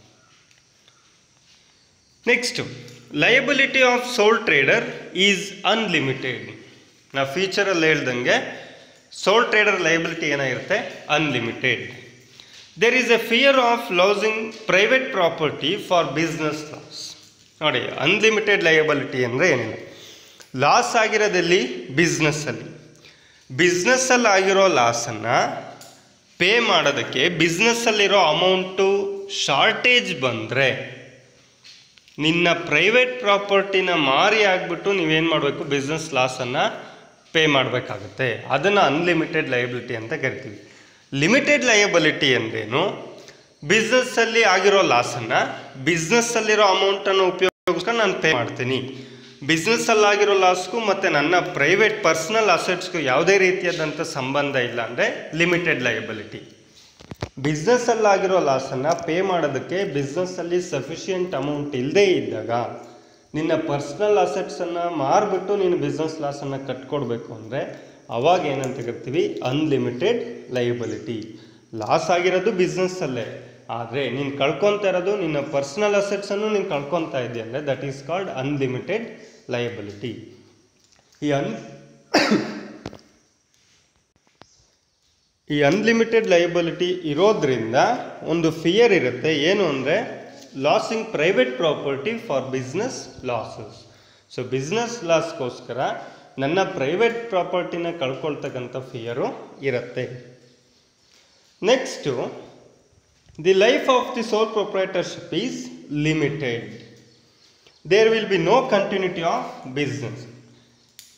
Speaker 1: next liability of sole trader is unlimited ನಾವು ಫ್ಯೂಚರಲ್ಲಿ ಹೇಳ್ದಂಗೆ ಸೋಲ್ ಟ್ರೇಡರ್ ಲಯಬಿಲಿಟಿ ಏನಾಗಿರುತ್ತೆ unlimited there is a fear of losing private property for business loss ನೋಡಿ ಅನ್ಲಿಮಿಟೆಡ್ ಲಯಬಿಲಿಟಿ ಅಂದರೆ ಏನಿಲ್ಲ ಲಾಸ್ ಆಗಿರೋದಲ್ಲಿ ಬಿಸ್ನೆಸ್ಸಲ್ಲಿ ಬಿಸ್ನೆಸ್ಸಲ್ಲಿ ಆಗಿರೋ ಲಾಸನ್ನು ಪೇ ಮಾಡೋದಕ್ಕೆ ಬಿಸ್ನೆಸ್ಸಲ್ಲಿರೋ ಅಮೌಂಟು ಶಾರ್ಟೇಜ್ ಬಂದರೆ ನಿನ್ನ ಪ್ರೈವೇಟ್ ಪ್ರಾಪರ್ಟಿನ ಮಾರಿ ಆಗಿಬಿಟ್ಟು ನೀವೇನು ಮಾಡಬೇಕು ಬಿಸ್ನೆಸ್ ಲಾಸನ್ನು ಪೇ ಮಾಡಬೇಕಾಗುತ್ತೆ ಅದನ್ನು ಅನ್ಲಿಮಿಟೆಡ್ ಲಯಬಿಲಿಟಿ ಅಂತ ಕರಿತೀವಿ ಲಿಮಿಟೆಡ್ ಲಯಬಿಲಿಟಿ ಅಂದ್ರೇನು ಬಿಸ್ನೆಸ್ಸಲ್ಲಿ ಆಗಿರೋ ಲಾಸನ್ನು ಬಿಸ್ನೆಸ್ಸಲ್ಲಿರೋ ಅಮೌಂಟನ್ನು ಉಪಯೋಗಿಸ್ಕೊಂಡು ನಾನು ಪೇ ಮಾಡ್ತೀನಿ ಬಿಸ್ನೆಸ್ಸಲ್ಲಾಗಿರೋ ಲಾಸ್ಗೂ ಮತ್ತು ನನ್ನ ಪ್ರೈವೇಟ್ ಪರ್ಸ್ನಲ್ ಅಸೆಟ್ಸ್ಗೂ ಯಾವುದೇ ರೀತಿಯಾದಂಥ ಸಂಬಂಧ ಇಲ್ಲ ಅಂದರೆ ಲಿಮಿಟೆಡ್ ಲಯಬಿಲಿಟಿ ಬಿಸ್ನೆಸ್ಸಲ್ಲಾಗಿರೋ ಲಾಸನ್ನು ಪೇ ಮಾಡೋದಕ್ಕೆ ಬಿಸ್ನೆಸ್ಸಲ್ಲಿ ಸಫಿಷಿಯೆಂಟ್ ಅಮೌಂಟ್ ಇಲ್ಲದೇ ಇದ್ದಾಗ ನಿನ್ನ ಪರ್ಸ್ನಲ್ ಅಸೆಟ್ಸನ್ನು ಮಾರಿಬಿಟ್ಟು ನೀನು ಬಿಸ್ನೆಸ್ ಲಾಸನ್ನು ಕಟ್ಕೊಡ್ಬೇಕು ಅಂದರೆ ಅವಾಗ ಏನಂತ ಕರಿತೀವಿ ಅನ್ಲಿಮಿಟೆಡ್ ಲಯಬಿಲಿಟಿ ಲಾಸ್ ಆಗಿರೋದು ಬಿಸ್ನೆಸ್ಸಲ್ಲೇ ಆದರೆ ನೀನು ಕಳ್ಕೊತಾ ಇರೋದು ನಿನ್ನ ಪರ್ಸ್ನಲ್ ಅಸೆಟ್ಸನ್ನು ನೀನು ಕಳ್ಕೊತಾ ಇದೆಯಾ ಅಂದರೆ that is called unlimited liability ಈ ಅನ್ ಈ ಅನ್ಲಿಮಿಟೆಡ್ ಲಯಬಿಲಿಟಿ ಇರೋದ್ರಿಂದ ಒಂದು ಫಿಯರ್ ಇರುತ್ತೆ ಏನು ಅಂದರೆ losing private property for business losses so business ಲಾಸ್ಗೋಸ್ಕರ ನನ್ನ ಪ್ರೈವೇಟ್ ಪ್ರಾಪರ್ಟಿನ ಕಳ್ಕೊಳ್ತಕ್ಕಂಥ ಫಿಯರು ಇರುತ್ತೆ next the life of the sole proprietorship is limited there will be no continuity of business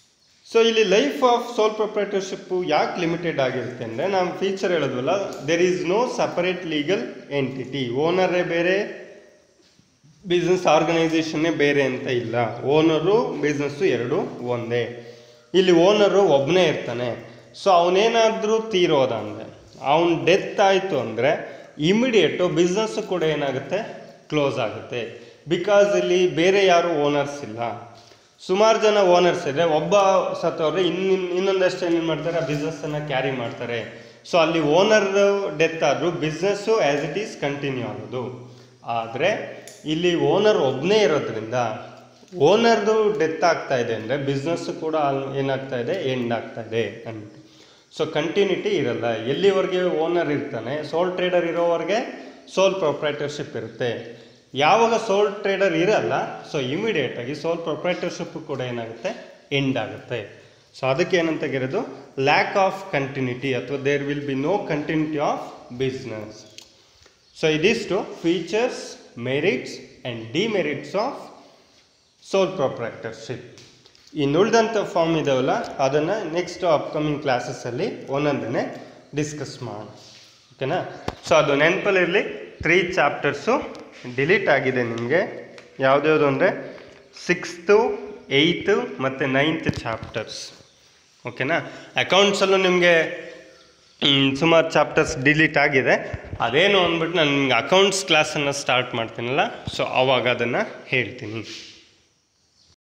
Speaker 1: so ಇಲ್ಲಿ ಲೈಫ್ ಆಫ್ ಸೋಲ್ ಪ್ರೊಪ್ರೈಟರ್ಶಿಪ್ಪು ಯಾಕೆ limited ಆಗಿರುತ್ತೆ ಅಂದರೆ ನಾವು ಫೀಚರ್ ಹೇಳೋದ್ವಲ್ಲ there is no separate legal entity ಓನರೇ ಬೇರೆ ಬಿಸ್ನೆಸ್ ಆರ್ಗನೈಸೇಷನ್ನೇ ಬೇರೆ ಅಂತ ಇಲ್ಲ ಓನರು ಬಿಸ್ನೆಸ್ಸು ಎರಡು ಒಂದೇ ಇಲ್ಲಿ ಓನರು ಒಬ್ಬನೇ ಇರ್ತಾನೆ ಸೊ ಅವನೇನಾದರೂ ತೀರೋದ ಅಂದರೆ ಅವನ ಡೆತ್ ಆಯಿತು ಅಂದರೆ ಇಮಿಡಿಯೇಟು ಬಿಸ್ನೆಸ್ಸು ಕೂಡ ಏನಾಗುತ್ತೆ ಕ್ಲೋಸ್ ಆಗುತ್ತೆ ಬಿಕಾಸ್ ಇಲ್ಲಿ ಬೇರೆ ಯಾರು ಓನರ್ಸ್ ಇಲ್ಲ ಸುಮಾರು ಜನ ಓನರ್ಸ್ ಇದೆ ಒಬ್ಬ ಸತ್ತವ್ರೆ ಇನ್ನು ಇನ್ನೊಂದಷ್ಟು ಏನು ಮಾಡ್ತಾರೆ ಆ ಬಿಸ್ನೆಸ್ಸನ್ನು ಕ್ಯಾರಿ ಮಾಡ್ತಾರೆ ಸೊ ಅಲ್ಲಿ ಓನರ್ ಡೆತ್ ಆದರೂ business as it is continue ಆಗೋದು ಆದರೆ ಇಲ್ಲಿ ಓನರ್ ಒಬ್ಬನೇ ಇರೋದ್ರಿಂದ ಓನರ್ದು ಡೆತ್ ಆಗ್ತಾ ಇದೆ ಅಂದರೆ ಬಿಸ್ನೆಸ್ ಕೂಡ ಅಲ್- ಏನಾಗ್ತಾ ಇದೆ ಎಂಡ್ ಆಗ್ತಾ ಇದೆ ಅಂದ್ಬಿಟ್ಟು ಸೊ ಕಂಟಿನ್ಯೂಟಿ ಇರಲ್ಲ ಎಲ್ಲಿವರೆಗೆ ಓನರ್ ಇರ್ತಾನೆ ಸೋಲ್ ಟ್ರೇಡರ್ ಇರೋವರೆಗೆ ಸೋಲ್ ಪ್ರೊಪ್ರೈಟರ್ಶಿಪ್ ಇರುತ್ತೆ ಯಾವಾಗ ಸೋಲ್ ಟ್ರೇಡರ್ ಇರಲ್ಲ ಸೊ ಇಮಿಡಿಯೇಟಾಗಿ ಸೋಲ್ ಪ್ರೊಪ್ರೈಟರ್ಶಿಪ್ ಕೂಡ ಏನಾಗುತ್ತೆ ಎಂಡ್ ಆಗುತ್ತೆ ಸೊ ಅದಕ್ಕೆ ಏನಂತ ಕರೆಯೋದು ಲ್ಯಾಕ್ ಆಫ್ ಕಂಟಿನ್ಯೂಟಿ ಅಥವಾ there will be no continuity of business so ಇದಿಷ್ಟು features merits and demerits of sole proprietorship ಇನ್ನು ಉಳಿದಂಥ ಫಾರ್ಮ್ ಇದಾವಲ್ಲ ಅದನ್ನು ನೆಕ್ಸ್ಟ್ ಅಪ್ಕಮಿಂಗ್ ಕ್ಲಾಸಸ್ಸಲ್ಲಿ ಒಂದೊಂದನ್ನೇ ಡಿಸ್ಕಸ್ ಮಾಡೋಣ ಓಕೆನಾ ಸೊ ಅದು ನೆನಪಲ್ಲಿರಲಿ ತ್ರೀ ಚಾಪ್ಟರ್ಸು ಡಿಲೀಟ್ ಆಗಿದೆ ನಿಮಗೆ ಯಾವುದ್ಯಾವುದು ಅಂದರೆ ಸಿಕ್ಸ್ತು ಏಯ್ತು ಮತ್ತು ನೈನ್ತ್ ಚಾಪ್ಟರ್ಸ್ ಓಕೆನಾ ಅಕೌಂಟ್ಸಲ್ಲೂ ನಿಮಗೆ ಸುಮಾರು ಚಾಪ್ಟರ್ಸ್ ಡಿಲೀಟ್ ಆಗಿದೆ ಅದೇನು ಅಂದ್ಬಿಟ್ಟು ನಾನು ನಿಮ್ಗೆ ಅಕೌಂಟ್ಸ್ ಕ್ಲಾಸನ್ನು ಸ್ಟಾರ್ಟ್ ಮಾಡ್ತೀನಲ್ಲ ಸೊ ಆವಾಗ ಅದನ್ನು ಹೇಳ್ತೀನಿ